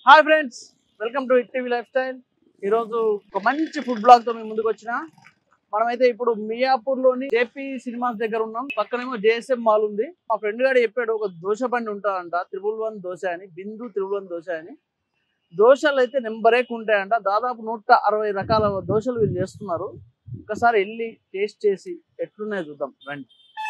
Hi friends welcome to TV lifestyle ఈరోజు ఒక మంచి ఫుడ్ బ్లాగ్ తో మేము ముందుకు వచ్చిన మనమైతే ఇప్పుడు మియాపూర్ లోని జేపీ సినిమాస్ దగ్గర ఉన్నాం పక్కనేమో జేఎస్ఎం మాల్ ఉంది మా ఫ్రెండ్ గారు చెప్పాడు ఒక దోశ బండి ఉంటుందంట త్రిబుల్ వన్ దోశ అని బిందు త్రిబుల్ వన్ దోశ అని దోశలు అయితే నెంబర్ ఏక్ ఉంటాయంట దాదాపు నూట అరవై రకాల దోశలు వీళ్ళు చేస్తున్నారు ఒకసారి వెళ్ళి టేస్ట్ చేసి ఎట్లున్నాయో చూద్దాం రండి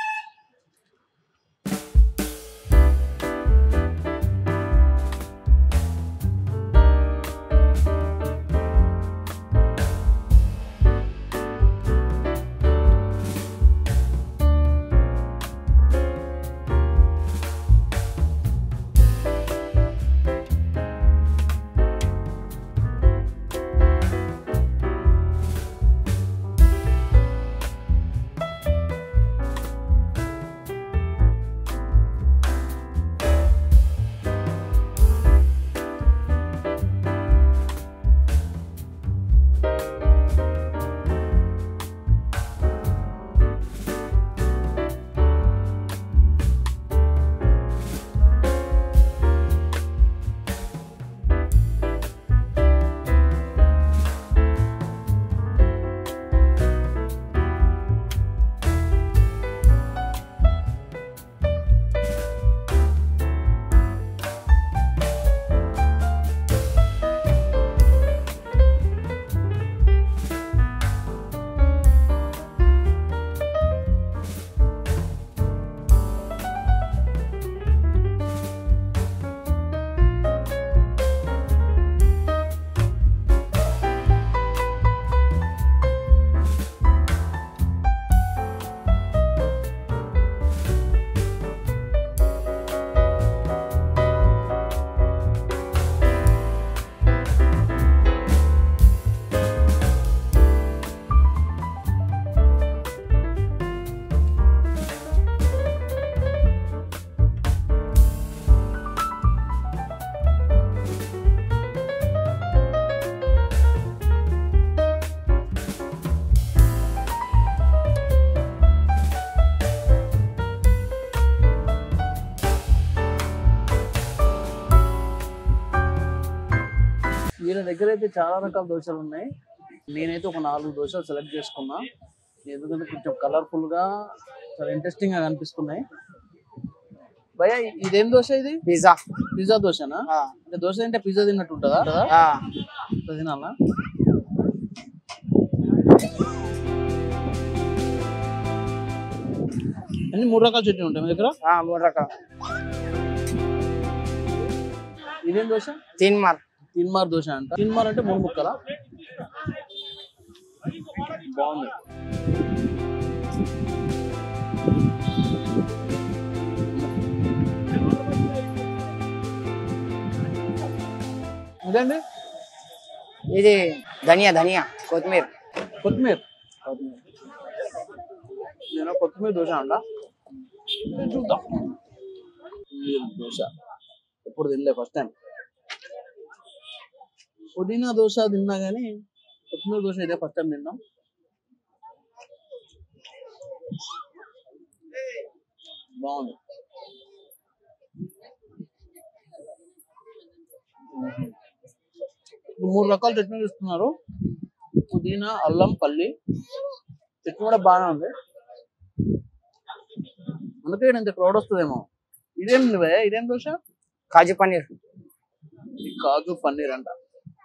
వీళ్ళ దగ్గర అయితే చాలా రకాల దోశలు ఉన్నాయి నేనైతే ఒక నాలుగు దోశలు సెలెక్ట్ చేసుకున్నా ఎందుకంటే కొంచెం కలర్ఫుల్ గా చాలా ఇంట్రెస్టింగ్ గా కనిపిస్తున్నాయి భయ్య ఇదేం దోశ ఇది పిజ్జా పిజ్జా దోశనా అంటే దోశ తింటే పిజ్జా తిన్నట్టు ఉంటుందా ఉంటుందా? ఇట్లా తినాలా అన్ని మూడు రకాల చట్నీ ఉంటాయి మీ దగ్గర మూడు రకాలు ఇదేం దోశ తిన్మార్ తిన్మార్ దోశ అంట తిన్మార్ అంటే మూడు ముక్కల బాగుంది ఇదండి ఇది ధనియా ధనియా కొత్తిమీర కొత్తిమీర నేను కొత్తిమీర దోశ అంట చూద్దాం కొత్తిమీర దోశ ఎప్పుడు తినలే ఫస్ట్ టైం పుదీనా దోశ తిన్నా కానీ కొత్తిమీర దోశ ఇదే ఫస్ట్ టైం తిన్నాం బాగుంది ఇప్పుడు మూడు రకాల చట్నీలు ఇస్తున్నారు పుదీనా అల్లం పల్లి చట్నీ కూడా బాగానే ఉంది అందుకే ఇంత క్రౌడ్ వస్తుందేమో ఇదేం భయ్యా? ఇదేం దోశ కాజు పన్నీర్ ఇది కాజు పన్నీర్ అంట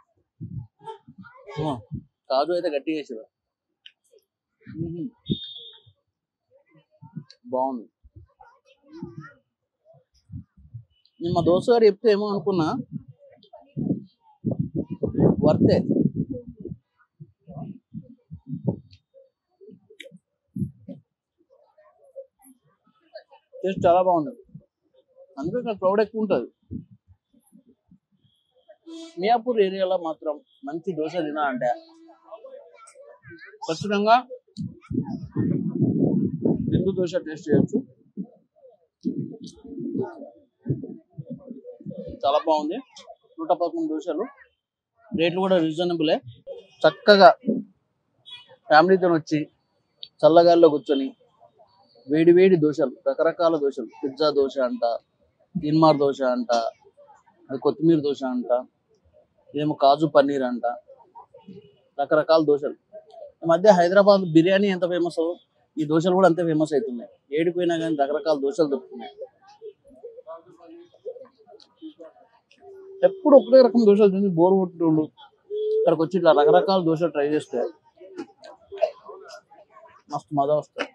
ఆ, కాజు అయితే గట్టిగా వేసారు బాగుంది నేను మా దోశ గారు చెప్తే ఏమో అనుకున్నా వర్తే టేస్ట్ చాలా బాగుంది అందుకే ఇక్కడ క్రౌడ్ ఎక్కువ ఉంటుంది మియాపూర్ ఏరియాలో మాత్రం మంచి దోశ తినాలంటే ఖచ్చితంగా బిందు దోశ టేస్ట్ చేయొచ్చు చాలా బాగుంది నూట పదకొండు దోశలు రేట్లు కూడా రీజనబులే చక్కగా ఫ్యామిలీతో వచ్చి చల్లగాల్లో కూర్చొని వేడి వేడి దోశలు రకరకాల దోశలు పిజ్జా దోశ అంట తిన్మార్ దోశ అంట అది కొత్తిమీర దోశ అంట ఇదేమో కాజు పన్నీర్ అంట రకరకాల దోశలు ఈ మధ్య హైదరాబాద్ బిర్యానీ ఎంత ఫేమస్ ఈ దోశలు కూడా అంతే ఫేమస్ అవుతున్నాయి ఏడిపోయినా కానీ రకరకాల దోశలు దొరుకుతున్నాయి ఎప్పుడు ఒకటే రకం దోశలు తిని బోర్ కొట్టుండు ఇక్కడికి వచ్చి ఇట్లా రకరకాల దోశలు ట్రై చేస్తే మస్తు మజా వస్తుంది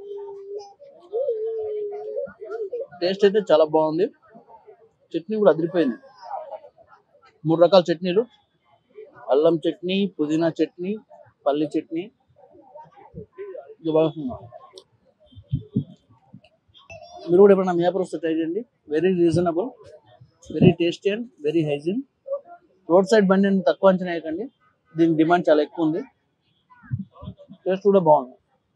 టేస్ట్ అయితే చాలా బాగుంది చట్నీ కూడా అదిరిపోయింది మూడు రకాల చట్నీలు అల్లం చట్నీ పుదీనా చట్నీ పల్లి చట్నీ ఇది బాగుంది మీరు కూడా ఎప్పుడైనా మియాపూర్ వస్తే ట్రై చేయండి very reasonable very tasty and very hygiene road side బండి అని తక్కువ అంచనా వేయకండి దీని డిమాండ్ చాలా ఎక్కువ ఉంది టేస్ట్ కూడా బాగుంది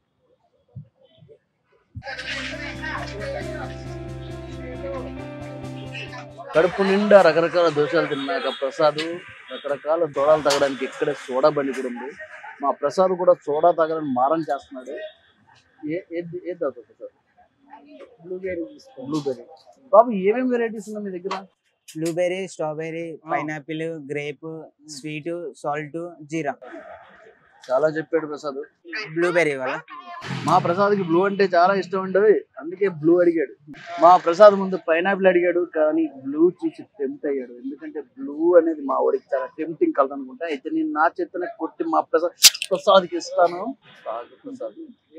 కడుపు నిండా రకరకాల దోశలు తిన్నాక ప్రసాద్ రకరకాల సోడాలు తాగడానికి ఇక్కడే సోడా బండి కూడా ఉంది మా ప్రసాద్ కూడా సోడా తాగడానికి మారం చేస్తున్నాడు ఏ ఏది ఏది తాగుతావు ప్రసాద్ బ్లూబెర్రీ బ్లూబెర్రీ బాబు ఏమేమి వెరైటీస్ ఉన్నాయి మీ దగ్గర blueberry strawberry pineapple grape sweet salt జీరా చాలా చెప్పాడు ప్రసాద్ బ్లూబెర్రీ వల్ల మా ప్రసాద్కి బ్లూ అంటే చాలా ఇష్టం ఉండదు అందుకే బ్లూ అడిగాడు మా ప్రసాద్ ముందు పైనాపిల్ అడిగాడు కానీ బ్లూ చూసి టెంప్ట్ అయ్యాడు ఎందుకంటే బ్లూ అనేది మా వాడికి చాలా టెంప్టింగ్ కలర్ అనుకుంటా అయితే నేను నా చేతనే కొట్టి మా ప్రసాద్ ప్రసాద్కి ఇస్తాను తాగు ప్రసాద్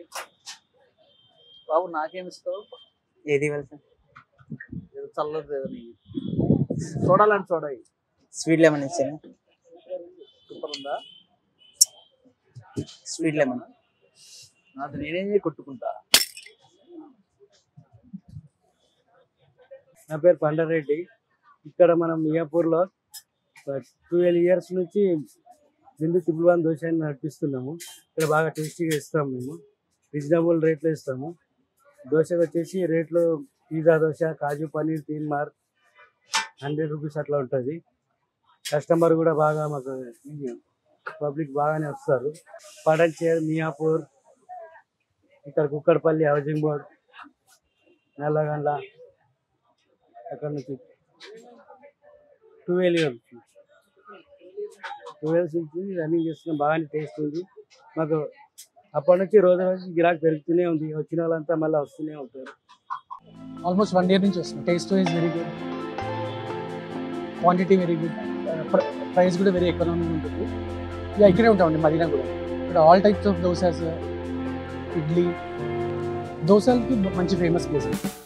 బాబు నాకేమి ఇస్తావు ఏది ఇవ్వాలి సార్ ఏదో చల్లదు ఏదని సోడా లాంటి సోడా ఇయ్యి. స్వీట్ లెమన్ ఇచ్చాను సూపర్ ఉందా స్వీట్ లెమన్ నాకు నేనే కొట్టుకుంటా నా పేరు పండారెడ్డి ఇక్కడ మనం మియాపూర్లో ట్వెల్వ్ ఇయర్స్ నుంచి బిందు త్రిపుల్ వన్ దోశ అని నడిపిస్తున్నాము ఇక్కడ బాగా టేస్టీగా ఇస్తాము మేము రీజనబుల్ రేట్లో ఇస్తాము దోశ వచ్చేసి రేట్లు పిజ్జా దోశ కాజు పన్నీర్ తీన్ మార్ హండ్రెడ్ రూపీస్ అట్లా ఉంటుంది కస్టమర్ కూడా బాగా మాకు పబ్లిక్ బాగానే వస్తారు పడంచేర్ మియాపూర్ ఇక్కడ కుక్కడపల్లి హౌసింగ్ బోర్డ్ నల్లగండ్ల అక్కడ నుంచి ట్వెల్వ్ ఇయర్స్ ట్వెల్వ్ నుంచి రన్నింగ్ చేస్తున్నాం బాగానే టేస్ట్ ఉంది మాకు అప్పటి నుంచి రోజు రోజు గిరాక్ పెరుగుతూనే ఉంది వచ్చిన వాళ్ళంతా మళ్ళీ వస్తూనే ఉంటారు ఆల్మోస్ట్ వన్ ఇయర్ నుంచి వస్తుంది taste is very good quantity very good price కూడా వెరీ ఎకనామిక్ ఉంటుంది ఇక ఇక్కడే ఉంటామండి మదీనా కూడా ఇక్కడ all types of dosas idli దోశలకి మంచి ఫేమస్ ప్లేస్